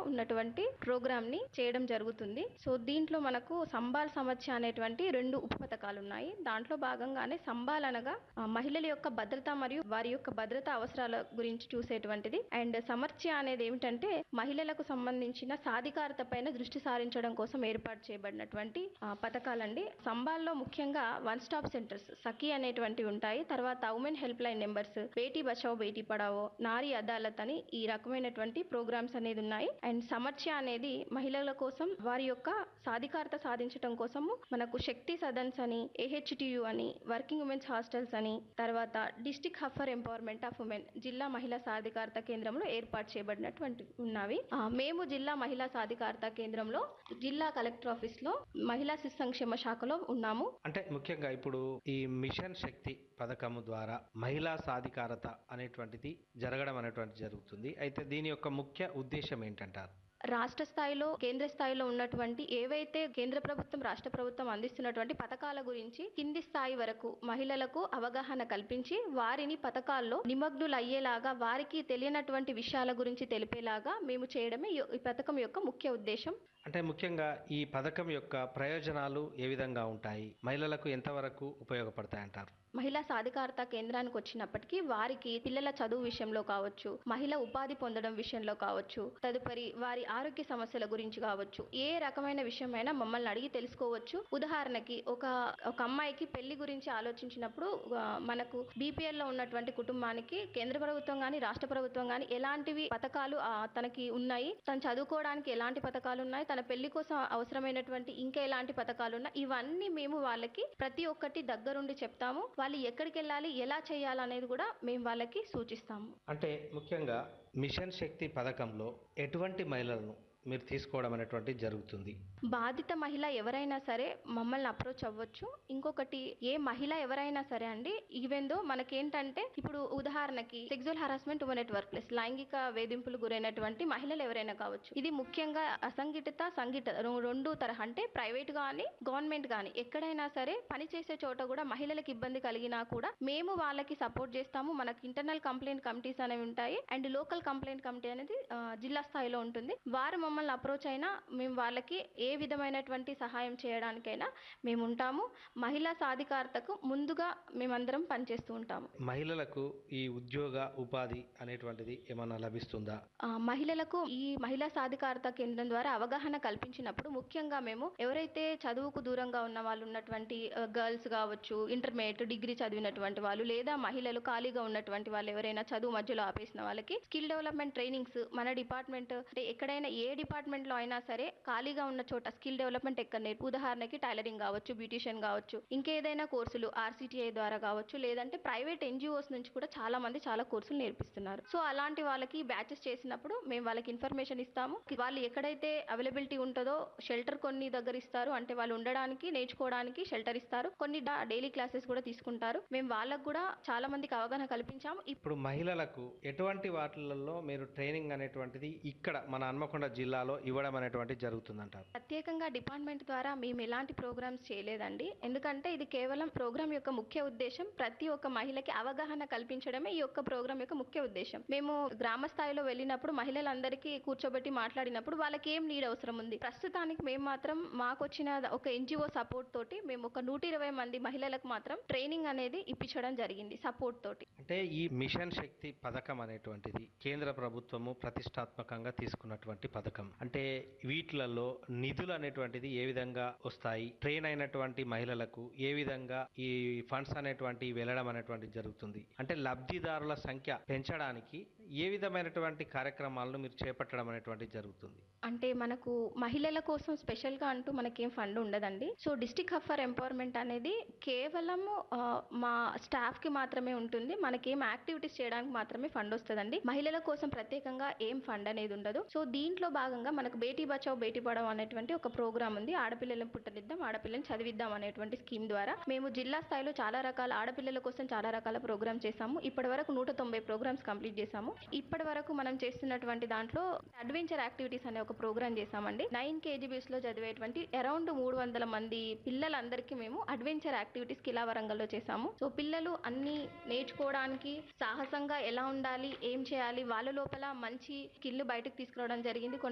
ఉన్నటువంటి ప్రోగ్రామ్ ని చేయడం జరుగుతుంది సో దీంట్లో మనకు సంబాల్ సమస్య అనేటువంటి రెండు ఉప పథకాలు ఉన్నాయి దాంట్లో భాగంగానే సంబాల్ అనగా ఆ, మహిళల యొక్క భద్రత మరియు వారి యొక్క భద్రత అవసరాల గురించి చూసేటువంటిది అండ్ సమర్చ అనేది ఏమిటంటే మహిళలకు సంబంధించిన సాధికారత పైన దృష్టి సారించడం కోసం ఏర్పాటు చేయబడినటువంటి ఆ, పథకాలండి సంబాల్లో ముఖ్యంగా వన్ స్టాప్ సెంటర్స్ సఖీ అనేటువంటివి ఉంటాయి తర్వాత women help line numbers Beti Bachao Beti Padhao Nari Adalat అని ఈ రకమైనటువంటి ప్రోగ్రామ్స్ అనేది ఉన్నాయి అండ్ సమర్చ అనేది మహిళల కోసం వారి యొక్క సాధికారత సాధించడం కోసము మనకు శక్తి సదన్స్ అని ఏహెచ్టియు అని వర్కింగ్ ఉమెన్స్ హాస్టల్స్ అని తర్వాత district hub for empowerment of women జిల్లా మహిళా సాధికారత కేంద్రంలో ఏర్పాటు చేయబడినటువంటి ఉన్నవి ఆ, మేము జిల్లా మహిళా సాధికారత కేంద్రంలో జిల్లా కలెక్టర్ ఆఫీస్ లో మహిళా శిశు సంక్షేమ శాఖలో ఉన్నాము అంటే ముఖ్యంగా ఇప్పుడు ఈ మిషన్ శక్తి పథకము ద్వారా మహిళా సాధికారత అనేటువంటిది జరగడం అనేటువంటి జరుగుతుంది అయితే దీని యొక్క ముఖ్య ఉద్దేశం ఏంటంటారు రాష్ట్ర స్థాయిలో కేంద్ర స్థాయిలో ఉన్నటువంటి ఏవైతే కేంద్ర ప్రభుత్వం రాష్ట్ర ప్రభుత్వం అందిస్తున్నటువంటి పథకాల గురించి కింది స్థాయి వరకు మహిళలకు అవగాహన కల్పించి వారిని పథకాల్లో నిమగ్నులు అయ్యేలాగా వారికి తెలియనటువంటి విషయాల గురించి తెలిపేలాగా మేము చేయడమే ఈ- ఈ పథకం యొక్క ముఖ్య ఉద్దేశం అంటే ముఖ్యంగా ఈ పథకం యొక్క ప్రయోజనాలు ఏ విధంగా ఉంటాయి మహిళలకు ఎంతవరకు ఉపయోగపడతాయంటారు మహిళా సాధికారత కేంద్రానికి వచ్చినప్పటికీ వారికి పిల్లల చదువు విషయంలో కావచ్చు మహిళ ఉపాధి పొందడం విషయంలో కావచ్చు తదుపరి వారి ఆరోగ్య సమస్యల గురించి కావచ్చు ఏ రకమైన విషయమైనా మమ్మల్ని అడిగి తెలుసుకోవచ్చు ఉదాహరణకి ఒక ఒక అమ్మాయికి పెళ్లి గురించి ఆలోచించినప్పుడు ఆ, మనకు బీపీఎల్ లో ఉన్నటువంటి కుటుంబానికి కేంద్ర ప్రభుత్వం కానీ రాష్ట్ర ప్రభుత్వం కానీ ఎలాంటివి పథకాలు ఆ, తనకి ఉన్నాయి తను చదువుకోవడానికి ఎలాంటి పథకాలు ఉన్నాయి తన పెళ్లి కోసం అవసరమైనటువంటి ఇంకా ఎలాంటి పథకాలు ఉన్నాయి ఇవన్నీ మేము వాళ్ళకి ప్రతి ఒక్కటి దగ్గరుండి చెప్తాము వాళ్ళు ఎక్కడికి వెళ్ళాలి ఎలా చేయాలనేది కూడా మేము వాళ్ళకి సూచిస్తాము అంటే ముఖ్యంగా మిషన్ శక్తి పథకంలో ఎటువంటి మహిళలను మీరు తీసుకోవడం అనేటువంటి జరుగుతుంది బాధిత మహిళ ఎవరైనా సరే మమ్మల్ని అప్రోచ్ అవ్వచ్చు ఇంకొకటి ఏ మహిళ ఎవరైనా సరే అండి ఈవెందో మనకేంటంటే ఇప్పుడు ఉదాహరణకి sexual harassment women work place లైంగిక వేధింపులు గురైనటువంటి మహిళలు ఎవరైనా కావచ్చు ఇది ముఖ్యంగా అసంఘటిత సంఘటిత రెం- రెండు తరహా అంటే ప్రైవేట్ కానీ గవర్నమెంట్ కానీ ఎక్కడైనా సరే పని చేసే చోట కూడా మహిళలకు ఇబ్బంది కలిగినా కూడా మేము వాళ్ళకి సపోర్ట్ చేస్తాము మనకి ఇంటర్నల్ కంప్లైంట్ కమిటీస్ అనేవి ఉంటాయి అండ్ లోకల్ కంప్లైంట్ కమిటీ అనేది ఆ, జిల్లా స్థాయిలో ఉంటుంది వారు మమ్మల్ని అప్రోచ్ అయినా మేము వాళ్ళకి ఏ విధమైనటువంటి సహాయం చేయడానికైనా మేము ఉంటాము మహిళా సాధికారతకు ముందుగా మేమందరం పనిచేస్తూ ఉంటాము మహిళలకు ఈ ఉద్యోగ ఉపాధి అనేటువంటిది ఏమన్నా లభిస్తుందా ఆ, మహిళలకు ఈ మహిళా సాధికారత కేంద్రం ద్వారా అవగాహన కల్పించినప్పుడు ముఖ్యంగా మేము ఎవరైతే చదువుకు దూరంగా ఉన్న వాళ్ళు ఉన్నటువంటి గర్ల్స్ కావచ్చు ఇంటర్మీడియట్ డిగ్రీ చదివినటువంటి వాళ్ళు లేదా మహిళలు ఖాళీగా ఉన్నటువంటి వాళ్ళు ఎవరైనా చదువు మధ్యలో ఆపేసిన వాళ్ళకి స్కిల్ డెవలప్మెంట్ ట్రైనింగ్స్ మన డిపార్ట్మెంట్ అంటే ఎక్కడైనా ఏ డిపార్ట్మెంట్ లో అయినా సరే ఖాళీగా ఉన్న చోట స్కిల్ డెవలప్మెంట్ ఎక్కడ నేర్పు ఉదాహరణకి టైలరింగ్ కావచ్చు బ్యూటిషియన్ కావచ్చు ఇంకేదైనా కోర్సులు ఆర్సిటిఐ ద్వారా కావచ్చు లేదంటే ప్రైవేట్ ఎన్జిఓస్ నుంచి కూడా చాలా మంది చాలా కోర్సులు నేర్పిస్తున్నారు సో అలాంటి వాళ్ళకి బ్యాచెస్ చేసినప్పుడు మేము వాళ్ళకి ఇన్ఫర్మేషన్ ఇస్తాము వాళ్ళు ఎక్కడైతే అవైలబిలిటీ ఉంటుందో షెల్టర్ కొన్ని దగ్గర ఇస్తారు అంటే వాళ్ళు ఉండడానికి నేర్చుకోవడానికి షెల్టర్ ఇస్తారు కొన్ని డైలీ క్లాసెస్ కూడా తీసుకుంటారు మేము వాళ్ళకు కూడా చాలా మందికి అవగాహన కల్పించాము ఇప్పుడు మహిళలకు ఎటువంటి వాటిలలో మీరు ట్రైనింగ్ అనేటువంటిది ఇక్కడ మన హన్మకొండ జిల్లాలో ఇవ్వడం అనేటువంటిది జరుగుతుందంటారు ప్రత్యేకంగా డిపార్ట్మెంట్ ద్వారా మేము ఎలాంటి ప్రోగ్రామ్స్ చేయలేదండి ఎందుకంటే ఇది కేవలం ప్రోగ్రామ్ యొక్క ముఖ్య ఉద్దేశం ప్రతి ఒక్క మహిళకి అవగాహన కల్పించడమే ఈ యొక్క ప్రోగ్రామ్ యొక్క ముఖ్య ఉద్దేశం మేము గ్రామ స్థాయిలో వెళ్ళినప్పుడు మహిళలందరికీ కూర్చోబెట్టి మాట్లాడినప్పుడు వాళ్ళకి ఏం నీడ్ అవసరం ఉంది ప్రస్తుతానికి మేము మాత్రం మాకు వచ్చిన ఒక ఎన్జిఓ సపోర్ట్ తోటి మేము ఒక నూట ఇరవై మంది మహిళలకు మాత్రం ట్రైనింగ్ అనేది ఇప్పించడం జరిగింది సపోర్ట్ తోటి అంటే ఈ మిషన్ శక్తి పథకం అనేటువంటిది కేంద్ర ప్రభుత్వము ప్రతిష్టాత్మకంగా తీసుకున్నటువంటి పథకం అంటే వీటిలలో నిధులు అనేటువంటిది ఏ విధంగా వస్తాయి ట్రైన్ అయినటువంటి మహిళలకు ఏ విధంగా ఈ ఫండ్స్ అనేటువంటి వెళ్ళడం అనేటువంటి జరుగుతుంది అంటే లబ్ధిదారుల సంఖ్య పెంచడానికి ఏ విధమైనటువంటి కార్యక్రమాలను మీరు చేపట్టడం అనేటువంటి జరుగుతుంది అంటే మనకు మహిళల కోసం స్పెషల్ గా అంటూ మనకేం ఫండ్ ఉండదండి so district hub for empowerment అనేది కేవలం ఆ, మా స్టాఫ్ కి మాత్రమే ఉంటుంది మనకేం యాక్టివిటీస్ చేయడానికి మాత్రమే ఫండ్ వస్తుందండి మహిళల కోసం ప్రత్యేకంగా ఏం ఫండ్ అనేది ఉండదు సో దీంట్లో భాగంగా మనకు బేటీ బచావ్ బేటీ పడావ్ అనేటువంటి ఒక ప్రోగ్రామ్ ఉంది ఆడపిల్లలను పుట్టనిద్దాం ఆడపిల్లని చదివిద్దాం అనేటువంటి స్కీమ్ ద్వారా మేము జిల్లా స్థాయిలో చాలా రకాల ఆడపిల్లల కోసం చాలా రకాల ప్రోగ్రామ్ చేశాము ఇప్పటి వరకు నూట తొంభై ప్రోగ్రామ్స్ కంప్లీట్ చేశాము ఇప్పటి వరకు మనం చేస్తున్నటువంటి దాంట్లో అడ్వెంచర్ యాక్టివిటీస్ అనే ఒక ప్రోగ్రామ్ చేశామండి నైన్ కేజీబీస్ లో చదివేటువంటి అరౌండ్ మూడు వందల మంది పిల్లలందరికీ మేము అడ్వెంచర్ యాక్టివిటీస్ కిలా వరంగల్లో చేశాము సో పిల్లలు అన్ని నేర్చుకోవడానికి సాహసంగా ఎలా ఉండాలి ఏం చేయాలి వాళ్ళ లోపల మంచి స్కిల్ బయటకు తీసుకురావడం జరిగింది కొన్ని